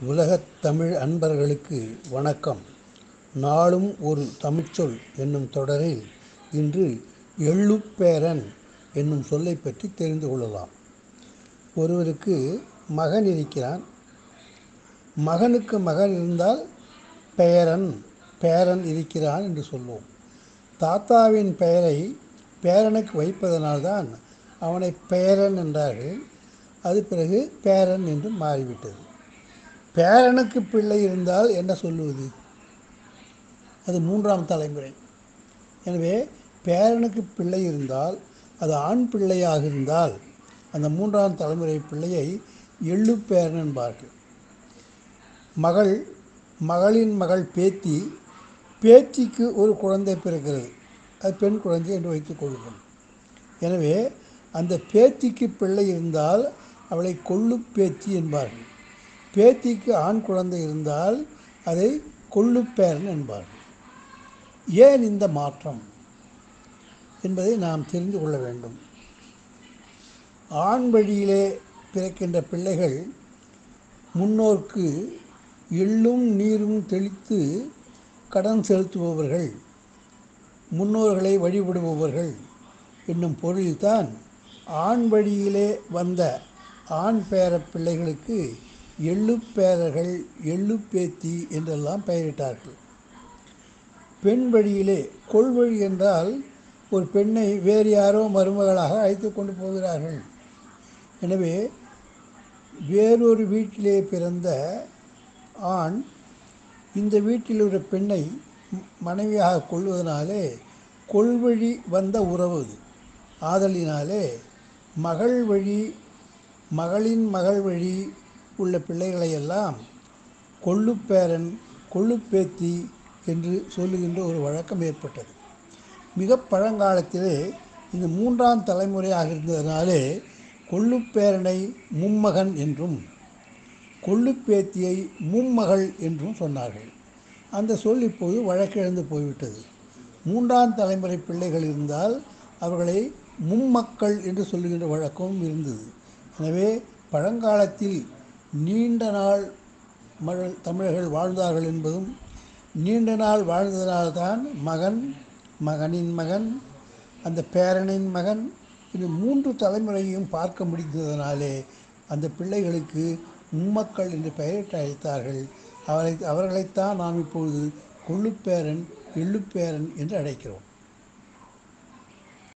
உலகத் தமிழ் அன்பர்களுக்கு வணக்கம் நாளும் ஒரு தமிழ்ச்சொல் என்னும் தொடரில் இன்று எள்ளுப்பேரன் என்னும் சொல்லைப் பற்றி தெரிந்து கொள்ளலாம் ஒருவருக்கு மகன் இருக்கிறான் மகனுக்கு மகன் இருந்தால் பேரன் பேரன் இருக்கிறான் என்று சொல்வோம் தாத்தாவின் பெயரை பேரனுக்கு வைப்பதனால்தான் அவனை பேரன் என்றார்கள் அது பிறகு பேரன் என்று மாறிவிட்டது பேரனுக்கு பிள்ளை இருந்தால் என்ன சொல்லுவது அது மூன்றாம் தலைமுறை எனவே பேரனுக்கு பிள்ளை இருந்தால் அது ஆண் பிள்ளையாக இருந்தால் அந்த மூன்றாம் தலைமுறை பிள்ளையை எள்ளு பேரன் என்பார்கள் மகள் மகளின் மகள் பேத்தி பேத்திக்கு ஒரு குழந்தை பிறக்கிறது அது பெண் குழந்தை என்று வைத்துக் கொள்ளுங்கள் எனவே அந்த பேத்திக்கு பிள்ளை இருந்தால் அவளை கொள்ளு பேத்தி என்பார்கள் பேத்திக்கு ஆண் குழந்தை இருந்தால் அதை கொள்ளுப்பேரன் என்பார்கள் ஏன் இந்த மாற்றம் என்பதை நாம் தெரிந்து கொள்ள வேண்டும் ஆண் வழியிலே பிறக்கின்ற பிள்ளைகள் முன்னோர்க்கு எள்ளும் நீரும் தெளித்து கடன் செலுத்துபவர்கள் முன்னோர்களை வழிபடுபவர்கள் என்னும் பொருளில்தான் ஆண் வழியிலே வந்த ஆண் பேர பிள்ளைகளுக்கு எள்ளுப்பேரர்கள் எள்ளுப்பேத்தி என்றெல்லாம் பெயரிட்டார்கள் பெண் வழியிலே கொள்வழி என்றால் ஒரு பெண்ணை வேறு யாரோ மருமகளாக அழைத்து கொண்டு போகிறார்கள் எனவே வேறொரு வீட்டிலே பிறந்த ஆண் இந்த வீட்டில் உள்ள பெண்ணை மனைவியாக கொள்வதனாலே கொள்வழி வந்த உறவு அது ஆதலினாலே மகள் வழி மகளின் மகள் வழி உள்ள பிள்ளைகளை எல்லாம் கொள்ளுப்பேரன் கொள்ளுப்பேத்தி என்று சொல்லுகின்ற ஒரு வழக்கம் ஏற்பட்டது மிக பழங்காலத்திலே இந்த மூன்றாம் தலைமுறையாக இருந்ததினாலே கொள்ளுப்பேரனை மும்மகன் என்றும் கொள்ளுப்பேத்தியை மும்மகள் என்றும் சொன்னார்கள் அந்த சொல் இப்போது வழக்கிழந்து போய்விட்டது மூன்றாம் தலைமுறை பிள்ளைகள் இருந்தால் அவர்களை மும்மக்கள் என்று சொல்லுகின்ற வழக்கமும் இருந்தது எனவே பழங்காலத்தில் நீண்ட நாள் மழ- தமிழர்கள் வாழ்ந்தார்கள் என்பதும் நீண்ட நாள் வாழ்ந்ததனால்தான் மகன் மகனின் மகன் அந்த பேரனின் மகன் இது மூன்று தலைமுறையையும் பார்க்க முடிந்ததனாலே அந்த பிள்ளைகளுக்கு மும்மக்கள் என்று பெயரிட்டு அழைத்தார்கள் அவரை அவர்களைத்தான் நாம் இப்பொழுது கொள்ளுப்பேரன் எள்ளுப்பேரன் என்று அழைக்கிறோம்